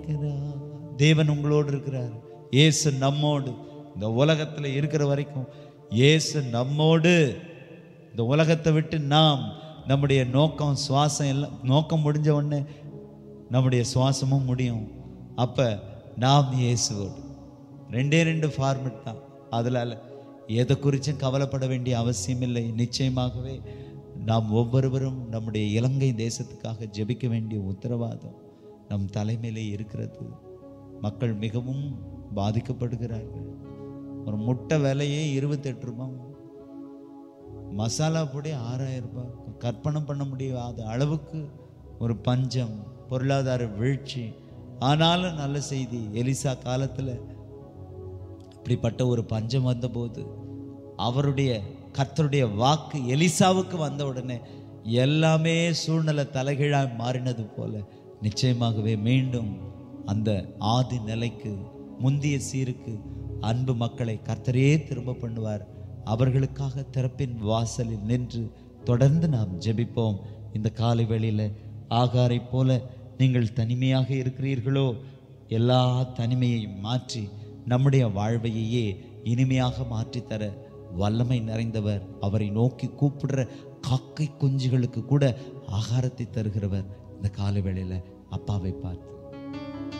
இருக்கிறார் தேவன் உங்களோடு இருக்கிறார் இயேசு நம்மோடு இந்த உலகத்துல இருக்கிற வரைக்கும் இயேசு நம்மோடு இந்த உலகத்தை விட்டு நாம் நம்முடைய நோக்கம் சுவாசம் எல்லாம் நோக்கம் முடிஞ்ச உடனே நம்முடைய சுவாசமும் முடியும் அப்ப நாம் இயேசுவோடு ரெண்டே ரெண்டு ஃபார்மெட் தான் அதனால எதை குறிச்சும் கவலைப்பட வேண்டிய அவசியம் இல்லை நிச்சயமாகவே நாம் ஒவ்வொருவரும் நம்முடைய இலங்கை தேசத்துக்காக ஜெபிக்க வேண்டிய உத்தரவாதம் நம் தலைமையிலே இருக்கிறது மக்கள் மிகவும் பாதிக்கப்படுகிறார்கள் ஒரு முட்டை விலையே இருபத்தெட்டு ரூபாய் மசாலா பொடி ஆறாயிரம் ரூபாய் கற்பனை பண்ண முடியாத அளவுக்கு ஒரு பஞ்சம் பொருளாதார வீழ்ச்சி ஆனாலும் நல்ல செய்தி எலிசா காலத்தில் இப்படிப்பட்ட ஒரு பஞ்சம் வந்தபோது அவருடைய கர்த்தருடைய வாக்கு எலிசாவுக்கு வந்த உடனே எல்லாமே சூழ்நிலை தலைகீழாய் மாறினது போல நிச்சயமாகவே மீண்டும் அந்த ஆதி நிலைக்கு முந்திய சீருக்கு அன்பு மக்களை கர்த்தரே திரும்ப பண்ணுவார் அவர்களுக்காக திறப்பின் வாசலில் நின்று தொடர்ந்து நாம் ஜெபிப்போம் இந்த காலை வேளையில ஆகாரை போல நீங்கள் தனிமையாக இருக்கிறீர்களோ எல்லா தனிமையையும் மாற்றி நம்முடைய வாழ்வையே இனிமையாக மாற்றித் தர வல்லமை நிறைந்தவர் அவரை நோக்கி கூப்பிடுற காக்கை குஞ்சுகளுக்கு கூட ஆகாரத்தை தருகிறவர் இந்த காலை வேளையில அப்பாவை பார்த்து